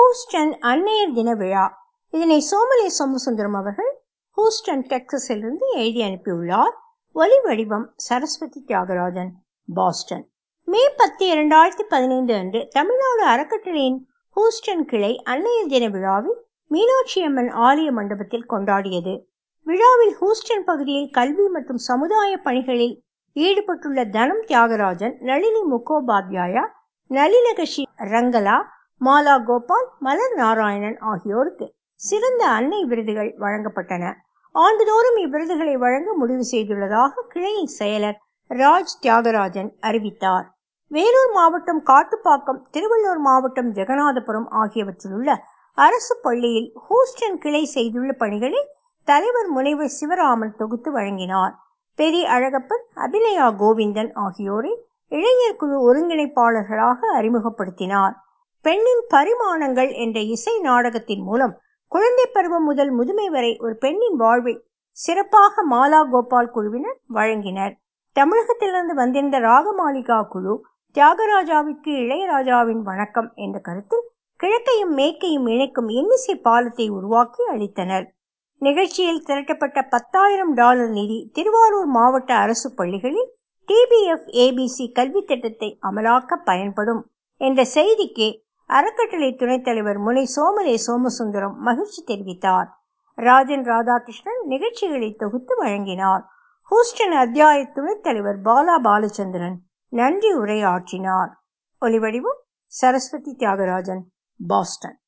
Houston அன்னையர் தின விழா இதனை சோமலே சோமசுந்தரம் அவர்கள் ஹூஸ்டன் டெக்சஸிலிருந்து எழுதி அனுப்பியுள்ளார் ஒலி வடிவம் சரஸ்வதி தியாகராஜன் பாஸ்டன் மே பத்து இரண்டாயிரத்தி பதினைந்து அன்று தமிழ்நாடு அறக்கட்டளையின் ஹூஸ்டன் கிளை அன்னையர் தின விழாவில் மீனாட்சி அம்மன் ஆலய மண்டபத்தில் கொண்டாடியது விழாவில் ஹூஸ்டன் பகுதியில் கல்வி மற்றும் சமுதாய பணிகளில் ஈடுபட்டுள்ள தனம் தியாகராஜன் நளினி முகோபாத்யாயா நளினகஷி ரங்கலா மாலா கோபால் மலர் நாராயணன் ஆகியோருக்கு சிறந்த அன்னை விருதுகள் வழங்கப்பட்டன ஆண்டுதோறும் இவ்விருதுகளை வழங்க முடிவு செய்துள்ளதாக கிளையின் செயலர் ராஜ் தியாகராஜன் அறிவித்தார் வேலூர் மாவட்டம் காட்டுப்பாக்கம் திருவள்ளூர் மாவட்டம் ஜெகநாதபுரம் ஆகியவற்றில் உள்ள அரசு பள்ளியில் ஹூஸ்டன் கிளை செய்துள்ள பணிகளை தலைவர் முனைவர் சிவராமன் தொகுத்து வழங்கினார் பெரிய அழகப்பன் அபிநயா கோவிந்தன் ஆகியோரை இளைஞர் குழு ஒருங்கிணைப்பாளர்களாக அறிமுகப்படுத்தினார் பெண்ணின் பரிமாணங்கள் என்ற இசை நாடகத்தின் மூலம் குழந்தை பருவம் முதல் முதுமை வரை ஒரு பெண்ணின் வாழ்வை சிறப்பாக மாலா கோபால் குழுவினர் வழங்கினர் தமிழகத்திலிருந்து வந்திருந்த ராகமாலிகா குழு தியாகராஜாவிற்கு இளையராஜாவின் வணக்கம் என்ற கருத்தில் கிழக்கையும் மேற்கையும் இணைக்கும் இன்னிசை பாலத்தை உருவாக்கி அளித்தனர் நிகழ்ச்சியில் திரட்டப்பட்ட பத்தாயிரம் டாலர் நிதி திருவாரூர் மாவட்ட அரசு பள்ளிகளில் டிபிஎஃப் ஏபிசி கல்வி திட்டத்தை அமலாக்க பயன்படும் என்ற செய்திக்கு அறக்கட்டளை துணைத் தலைவர் முனை சோமலே சோமசுந்தரம் மகிழ்ச்சி தெரிவித்தார் ராஜன் ராதாகிருஷ்ணன் நிகழ்ச்சிகளை தொகுத்து வழங்கினார் ஹூஸ்டன் அத்தியாய துணைத் தலைவர் பாலா பாலச்சந்திரன் நன்றி உரையாற்றினார் ஒலிவடிவம் சரஸ்வதி தியாகராஜன் பாஸ்டன்